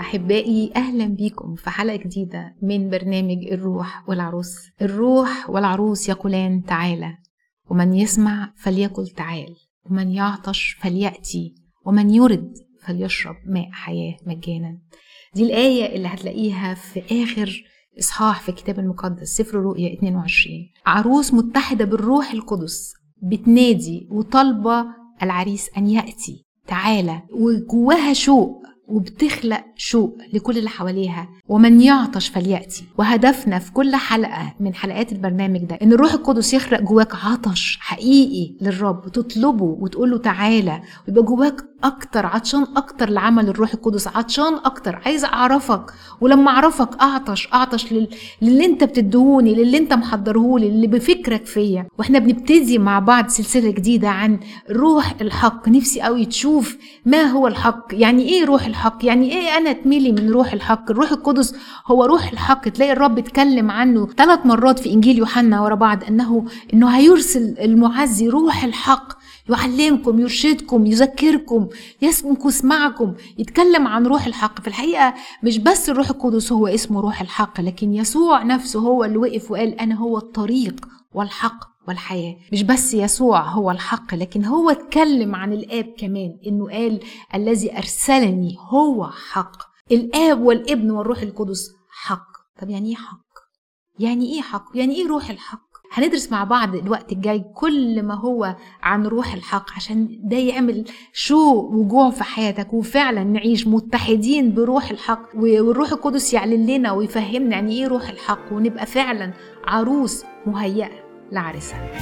أحبائي أهلا بيكم في حلقة جديدة من برنامج الروح والعروس الروح والعروس يقولان تعالى ومن يسمع فليقل تعال ومن يعطش فليأتي ومن يرد فليشرب ماء حياة مجانا دي الآية اللي هتلاقيها في آخر إصحاح في الكتاب المقدس سفر رؤيا 22 عروس متحدة بالروح القدس بتنادي وطالبة العريس أن يأتي تعالى وجواها شوق وبتخلق شوق لكل اللي حواليها ومن يعطش فليأتي وهدفنا في كل حلقة من حلقات البرنامج ده ان الروح القدس يخلق جواك عطش حقيقي للرب تطلبه وتقول له تعالى ويبقى جواك اكتر عطشان اكتر لعمل الروح القدس عطشان اكتر عايز اعرفك ولما اعرفك اعطش اعطش لل... للي انت بتدهوني للي انت محضرهولي اللي بفكرك فيا واحنا بنبتدي مع بعض سلسله جديده عن روح الحق نفسي قوي تشوف ما هو الحق يعني ايه روح الحق يعني ايه انا اتملي من روح الحق الروح القدس هو روح الحق تلاقي الرب اتكلم عنه ثلاث مرات في انجيل يوحنا ورا بعض انه انه هيرسل المعزي روح الحق يعلمكم يرشدكم يذكركم يسمكس معكم يتكلم عن روح الحق في الحقيقة مش بس الروح القدس هو اسمه روح الحق لكن يسوع نفسه هو اللي وقف وقال أنا هو الطريق والحق والحياة مش بس يسوع هو الحق لكن هو اتكلم عن الآب كمان إنه قال الذي أرسلني هو حق الآب والابن والروح القدس حق طب يعني إيه حق؟ يعني إيه حق؟ يعني إيه روح الحق؟ هندرس مع بعض الوقت الجاي كل ما هو عن روح الحق عشان ده يعمل شو وجوع في حياتك وفعلا نعيش متحدين بروح الحق والروح القدس يعلن لنا ويفهمنا يعني ايه روح الحق ونبقى فعلا عروس مهيئه لعرسها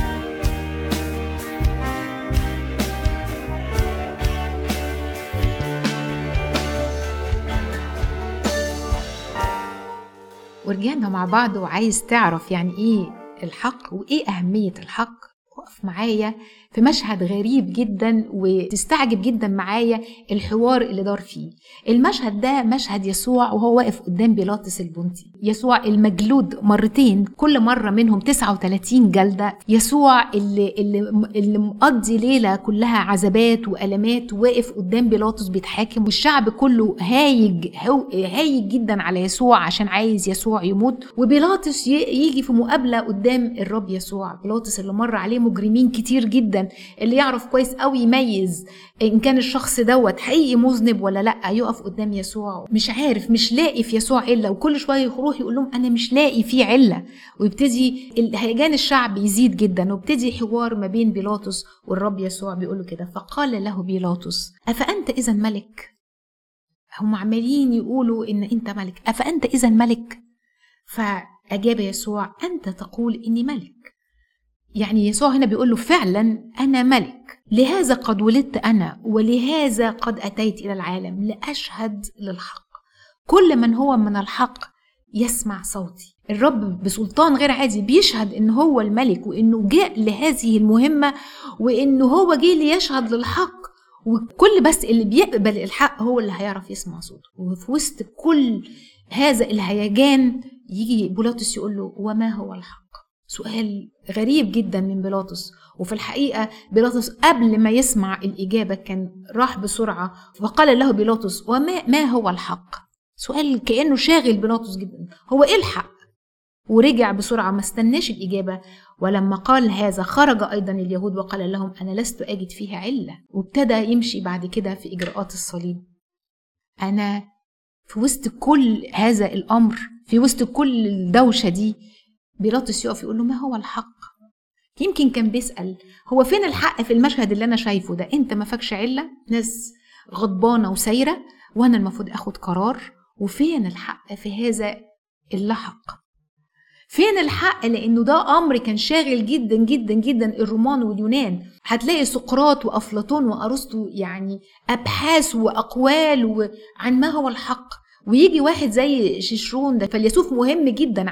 ورجعنا مع بعض وعايز تعرف يعني ايه الحق وايه اهميه الحق وقف معايا في مشهد غريب جدا وتستعجب جدا معايا الحوار اللي دار فيه المشهد ده مشهد يسوع وهو واقف قدام بيلاطس البنطي يسوع المجلود مرتين كل مرة منهم 39 جلدة يسوع اللي, اللي, اللي مقضي ليلة كلها عذابات وألمات واقف قدام بيلاطس بيتحاكم والشعب كله هايج هايج جدا على يسوع عشان عايز يسوع يموت وبيلاطس يجي في مقابلة قدام الرب يسوع بيلاطس اللي مر عليه مجرمين كتير جدا اللي يعرف كويس قوي يميز ان كان الشخص دوت حقيقي مذنب ولا لا يقف قدام يسوع مش عارف مش لاقي في يسوع عله وكل شويه يروح يقول لهم انا مش لاقي فيه عله ويبتدي هيجان الشعب يزيد جدا وابتدي حوار ما بين بيلاطس والرب يسوع بيقول له كده فقال له بيلاطس افانت اذا ملك هم عمالين يقولوا ان انت ملك افانت اذا ملك فاجاب يسوع انت تقول اني ملك يعني يسوع هنا بيقول له فعلا انا ملك لهذا قد ولدت انا ولهذا قد اتيت الى العالم لاشهد للحق كل من هو من الحق يسمع صوتي الرب بسلطان غير عادي بيشهد ان هو الملك وانه جاء لهذه المهمه وانه هو جه ليشهد للحق وكل بس اللي بيقبل الحق هو اللي هيعرف يسمع صوته وفي وسط كل هذا الهيجان يجي بيلاطس يقول له وما هو الحق سؤال غريب جدا من بيلاطس وفي الحقيقة بيلاطس قبل ما يسمع الإجابة كان راح بسرعة وقال له بيلاطس وما ما هو الحق سؤال كأنه شاغل بيلاطس جدا هو إيه الحق ورجع بسرعة ما استناش الإجابة ولما قال هذا خرج أيضا اليهود وقال لهم أنا لست أجد فيها علة وابتدى يمشي بعد كده في إجراءات الصليب أنا في وسط كل هذا الأمر في وسط كل الدوشة دي بيلاطس يقف يقول له ما هو الحق يمكن كان بيسأل هو فين الحق في المشهد اللي أنا شايفه ده أنت ما فاكش علة ناس غضبانة وسايرة وأنا المفروض أخد قرار وفين الحق في هذا اللحق فين الحق لانه ده امر كان شاغل جدا جدا جدا الرومان واليونان هتلاقي سقراط وافلاطون وارسطو يعني ابحاث واقوال عن ما هو الحق ويجي واحد زي شيشرون ده فيلسوف مهم جدا